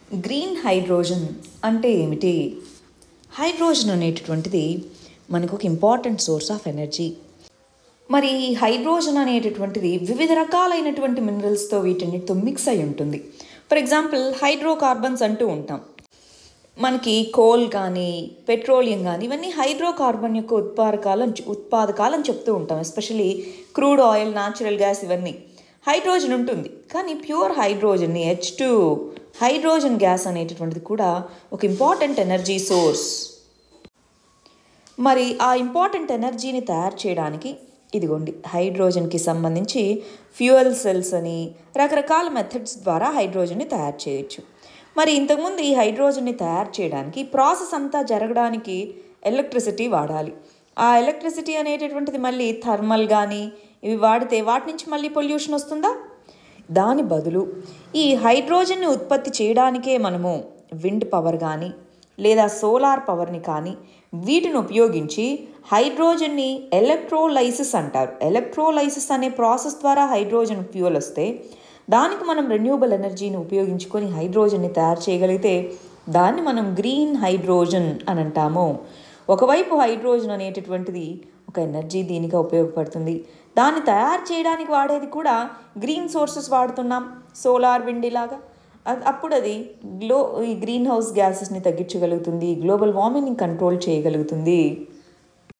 green hydrogen అంటే ఏమిటి hydrogen అనేటటువంటిది మనకు ఒక ఇంపార్టెంట్ సోర్స్ ఆఫ్ ఎనర్జీ మరి ఈ హైడ్రోజన్ అనేటటువంటిది వివిధ రకాలైనటువంటి మినరల్స్తో వీటన్నిటితో మిక్స్ అయి ఉంటుంది ఫర్ ఎగ్జాంపుల్ హైడ్రోకార్బన్స్ అంటూ ఉంటాం మనకి కోల్ కానీ పెట్రోలియం కానీ ఇవన్నీ హైడ్రోకార్బన్ యొక్క ఉత్పాదకాలని ఉత్పాదకాలని చెప్తూ ఉంటాం especially crude oil natural gas ఇవన్నీ హైడ్రోజన్ ఉంటుంది కానీ ప్యూర్ హైడ్రోజన్ని హెచ్ టూ హైడ్రోజన్ గ్యాస్ అనేటటువంటిది కూడా ఒక ఇంపార్టెంట్ ఎనర్జీ సోర్స్ మరి ఆ ఇంపార్టెంట్ ఎనర్జీని తయారు చేయడానికి ఇదిగోండి హైడ్రోజన్కి సంబంధించి ఫ్యూయల్ సెల్స్ అని రకరకాల మెథడ్స్ ద్వారా హైడ్రోజన్ని తయారు చేయొచ్చు మరి ఇంతకుముందు ఈ హైడ్రోజన్ని తయారు చేయడానికి ప్రాసెస్ అంతా జరగడానికి ఎలక్ట్రిసిటీ వాడాలి ఆ ఎలక్ట్రిసిటీ అనేటటువంటిది మళ్ళీ థర్మల్ కానీ ఇవి వాడితే వాటి నుంచి మళ్ళీ పొల్యూషన్ వస్తుందా దాని బదులు ఈ హైడ్రోజన్ని ఉత్పత్తి చేయడానికే మనము విండ్ పవర్ కానీ లేదా సోలార్ పవర్ని కానీ వీటిని ఉపయోగించి హైడ్రోజన్ని ఎలక్ట్రోలైసిస్ అంటారు ఎలక్ట్రోలైసిస్ అనే ప్రాసెస్ ద్వారా హైడ్రోజన్ ఫ్యూయల్ వస్తే దానికి మనం రెన్యూబుల్ ఎనర్జీని ఉపయోగించుకొని హైడ్రోజన్ని తయారు చేయగలిగితే దాన్ని మనం గ్రీన్ హైడ్రోజన్ అని అంటాము ఒకవైపు హైడ్రోజన్ అనేటటువంటిది ఒక ఎనర్జీ దీనిగా ఉపయోగపడుతుంది దాన్ని తయారు చేయడానికి వాడేది కూడా గ్రీన్ సోర్సెస్ వాడుతున్నాం సోలార్ విండ్ ఇలాగా అ- అప్పుడు అది గ్లో ఈ గ్రీన్ హౌస్ గ్యాసెస్ని తగ్గించగలుగుతుంది గ్లోబల్ వార్మింగ్ని కంట్రోల్ చేయగలుగుతుంది